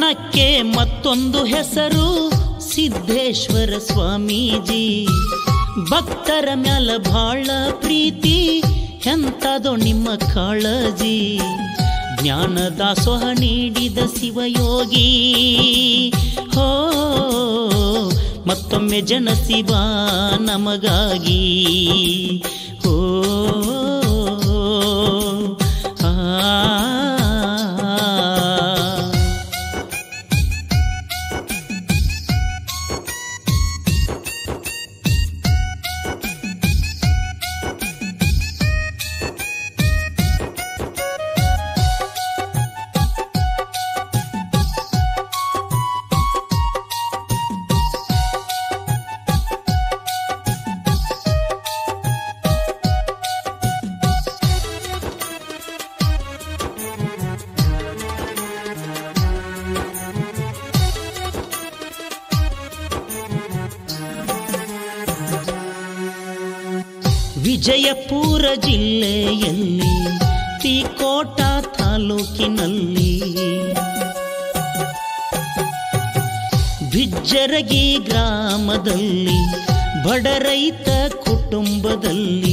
ಜ್ಞಾನಕ್ಕೆ ಮತ್ತೊಂದು ಹೆಸರು ಸಿದ್ದೇಶ್ವರ ಸ್ವಾಮೀಜಿ ಭಕ್ತರ ಮ್ಯಾಲ ಭಾಳ ಪ್ರೀತಿ ಎಂತದೋ ನಿಮ್ಮ ಕಾಳಜಿ ಜ್ಞಾನ ದಾಸೋಹ ನೀಡಿದ ಶಿವಯೋಗಿ ಹೋ ಮತ್ತೊಮ್ಮೆ ಜನಸಿವ ನಮಗಾಗಿ ಹೋ ಆ ವಿಜಯಪುರ ಜಿಲ್ಲೆಯಲ್ಲಿ ತಿಕೋಟ ತಾಲೂಕಿನಲ್ಲಿ ಬಿಜ್ಜರಗಿ ಗ್ರಾಮದಲ್ಲಿ ಬಡ ರೈತ ಕುಟುಂಬದಲ್ಲಿ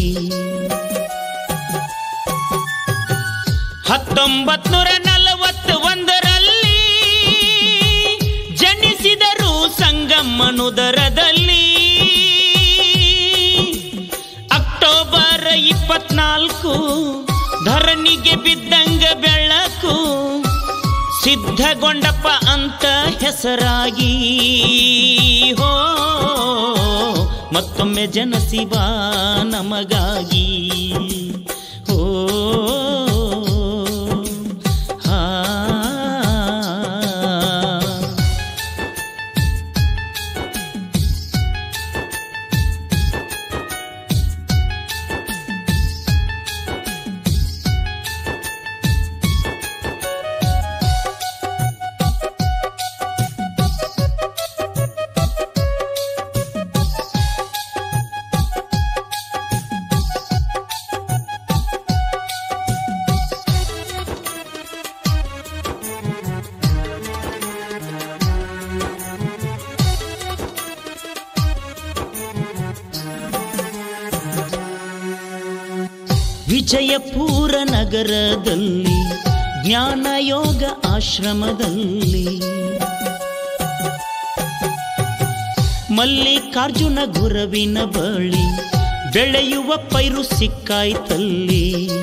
ಹತ್ತೊಂಬತ್ ನೂರ ನಲವತ್ತ ಒಂದರಲ್ಲಿ ಜನಿಸಿದರು ಸಂಗಮ್ಮನುದರದಲ್ಲಿ ಅಕ್ಟೋಬರ್ ಇಪ್ಪತ್ನಾಲ್ಕು ಧರಣಿಗೆ ಬಿದ್ದಂಗ ಬೆಳಕು ಸಿದ್ಧಗೊಂಡಪ್ಪ ಅಂತ ಹೆಸರಾಗಿ ಹೋ ಮತ್ತೊಮ್ಮೆ ಜನಸಿವ ನಮಗಾಗಿ ಹೋ ಆ ವಿಜಯಪುರ ನಗರದಲ್ಲಿ ಜ್ಞಾನಯೋಗ ಆಶ್ರಮದಲ್ಲಿ ಮಲ್ಲಿಕಾರ್ಜುನ ಗುರವಿನ ಬಳಿ ಬೆಳೆಯುವ ಪೈರು ಸಿಕ್ಕಾಯ್ತಲ್ಲಿ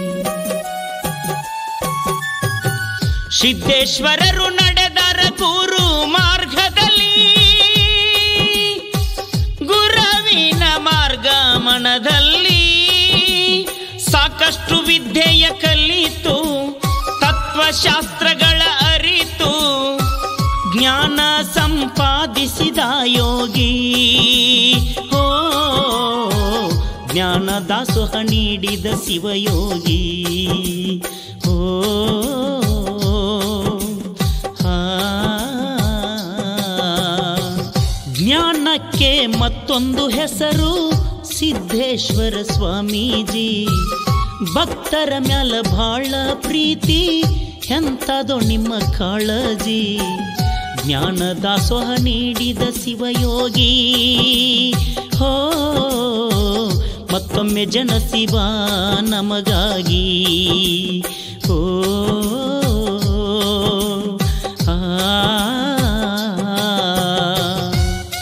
ಸಿದ್ದೇಶ್ವರರು ನಡೆದರ ಗುರು ಮಾರ್ಗದಲ್ಲಿ ಗುರವಿನ ಮಾರ್ಗಮನದಲ್ಲಿ ಸಾಕಷ್ಟು ವಿದ್ಯೆಯ ಕಲಿತು ತತ್ವಶಾಸ್ತ್ರಗಳ ಅರಿತು ಜ್ಞಾನ ಸಂಪಾದಿಸಿದ ಯೋಗಿ ಹೋ ಜ್ಞಾನ ದಾಸೋಹ ನೀಡಿದ ಶಿವಯೋಗಿ ಹೋ ಆ ಜ್ಞಾನಕ್ಕೆ ಮತ್ತೊಂದು ಹೆಸರು ಸಿದ್ದೇಶ್ವರ ಸ್ವಾಮೀಜಿ ಭಕ್ತರ ಮ್ಯಾಲ ಭಾಳ ಪ್ರೀತಿ ಎಂತದೋ ನಿಮ್ಮ ಕಾಳಜಿ ಜ್ಞಾನ ದಾಸೋಹ ನೀಡಿದ ಶಿವಯೋಗಿ ಹೋ ಮತ್ತೊಮ್ಮೆ ಜನಸಿವ ನಮಗಾಗಿ ಹೋ ಆ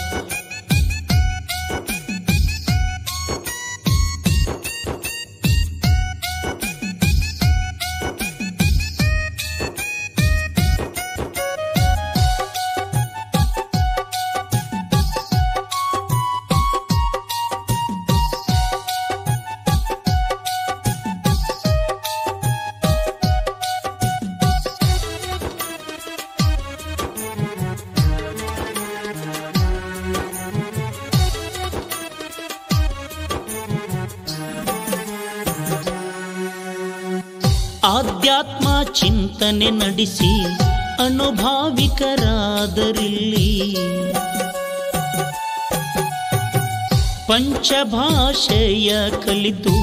ಆಧ್ಯಾತ್ಮ ಚಿಂತನೆ ನಡೆಸಿ ಅನುಭಾವಿಕರಾದರಿಲ್ಲಿ ಪಂಚಭಾಷೆಯ ಕಲಿತು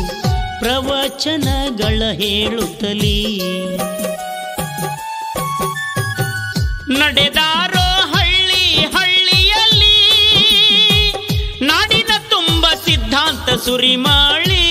ಪ್ರವಚನಗಳ ಹೇಳುತ್ತಲೀ ನಡೆದಾರೋ ಹಳ್ಳಿ ಹಳ್ಳಿಯಲ್ಲಿ ನಾಡಿನ ತುಂಬ ಸಿದ್ಧಾಂತ ಸುರಿಮಾಳಿ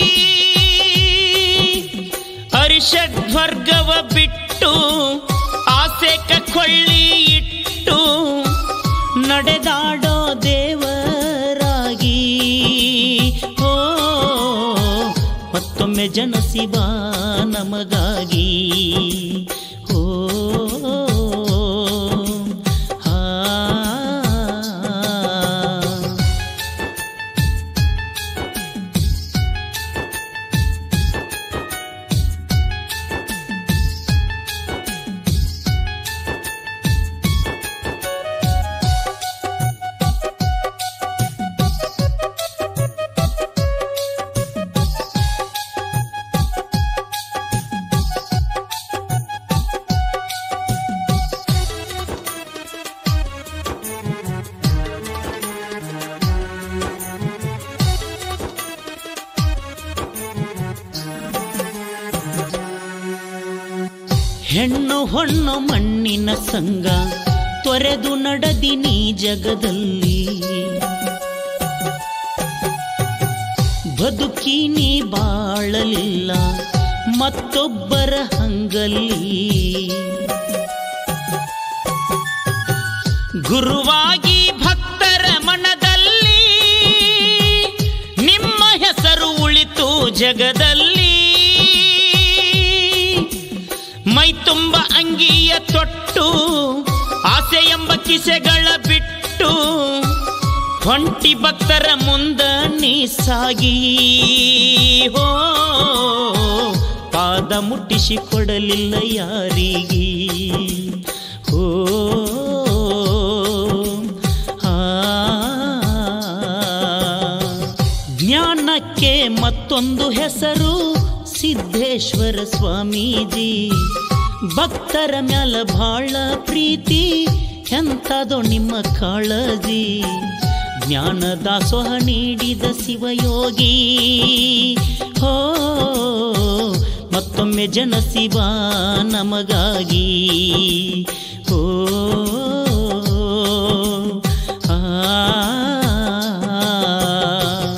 ಅರಿಷಡ್ವರ್ಗವ ಬಿಟ್ಟು ಆಸೆ ಕೊಳ್ಳಿ ಇಟ್ಟು ನಡೆದಾಡೋ ದೇವರಾಗಿ ಓ ಮತ್ತೊಮ್ಮೆ ಜನಸಿವ ನಮಗಾಗಿ ಓ ಆ ಹೆಣ್ಣು ಹೊಣ್ಣು ಮಣ್ಣಿನ ಸಂಗ ತೊರೆದು ನಡದಿ ನೀ ಜಗದಲ್ಲಿ ಬದುಕಿ ನೀ ಬಾಳಲಿಲ್ಲ ಮತ್ತೊಬ್ಬರ ಹಂಗಲ್ಲಿ ಗುರುವಾಗಿ ಭಕ್ತರ ಮನದಲ್ಲಿ ನಿಮ್ಮ ಹೆಸರು ಉಳಿತು ಜಗದಲ್ಲಿ ಮೈ ತುಂಬ ಅಂಗಿಯ ತೊಟ್ಟು ಆಸೆ ಎಂಬ ಕಿಸೆಗಳ ಬಿಟ್ಟು ಹೊಂಟಿ ಭಕ್ತರ ಮುಂದ ನೀ ಸಾಗಿ ಹೋ ಪಾದ ಮುಟ್ಟಿಸಿ ಕೊಡಲಿಲ್ಲ ಯಾರಿಗೆ ಹೋ ಆ ಜ್ಞಾನಕ್ಕೆ ಮತ್ತೊಂದು ಹೆಸರು ಸಿದ್ದೇಶ್ವರ ಸ್ವಾಮೀಜಿ ಭಕ್ತರ ಮ್ಯಾಲ ಭಾಳ ಪ್ರೀತಿ ಎಂಥದೋ ನಿಮ್ಮ ಕಾಳಜಿ ಜ್ಞಾನ ದಾಸೋಹ ನೀಡಿದ ಶಿವಯೋಗಿ ಹೋ ಮತ್ತೊಮ್ಮೆ ಜನಸಿವ ನಮಗಾಗಿ ಹೋ ಆ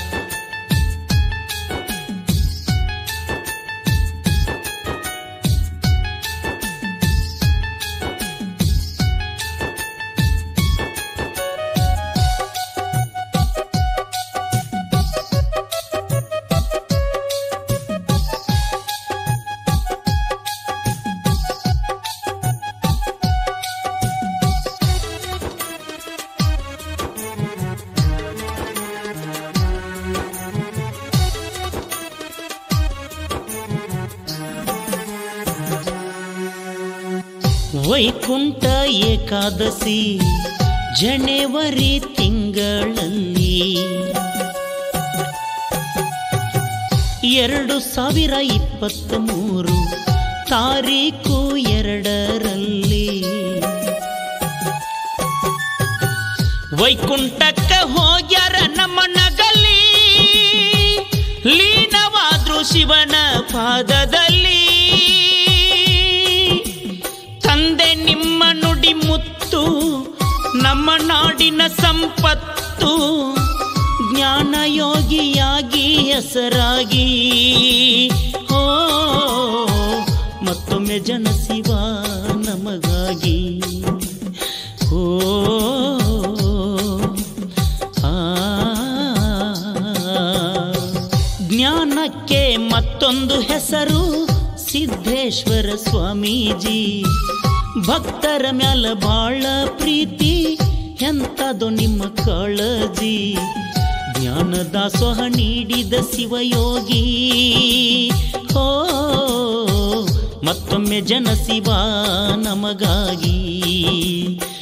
ವೈಕುಂಠ ಏಕಾದಶಿ ಜನವರಿ ತಿಂಗಳಲ್ಲಿ ಎರಡು ಸಾವಿರ ಇಪ್ಪತ್ತ ಮೂರು ತಾರೀಕು ಎರಡರಲ್ಲಿ ವೈಕುಂಠಕ್ಕ ಹೋಗ್ಯಾರ ನಮ್ಮ ನಗಲಿ ಲೀನವಾದ್ರು ಶಿವನ ಪಾದದಲ್ಲಿ ತಂದೆ ನಿಮ್ಮ ನುಡಿ ಮುತ್ತು ನಮ್ಮ ನಾಡಿನ ಸಂಪತ್ತು ಜ್ಞಾನ ಯೋಗಿಯಾಗಿ ಹೆಸರಾಗಿ ಹೋ ಮತ್ತೊಮ್ಮೆ ಜನಸಿವ ನಮಗಾಗಿ ಹೋ ಆ ಜ್ಞಾನಕ್ಕೆ ಮತ್ತೊಂದು ಹೆಸರು ಸಿದ್ದೇಶ್ವರ ಸ್ವಾಮೀಜಿ ಭಕ್ತರ ಮ್ಯಾಲ ಬಾಳ ಪ್ರೀತಿ ಎಂಥದೋ ನಿಮ್ಮ ಕಾಳಜಿ ಜ್ಞಾನ ದಾಸೋಹ ನೀಡಿದ ಶಿವಯೋಗಿ ಹೋ ಮತ್ತೊಮ್ಮೆ ಜನಸಿವ ನಮಗಾಗಿ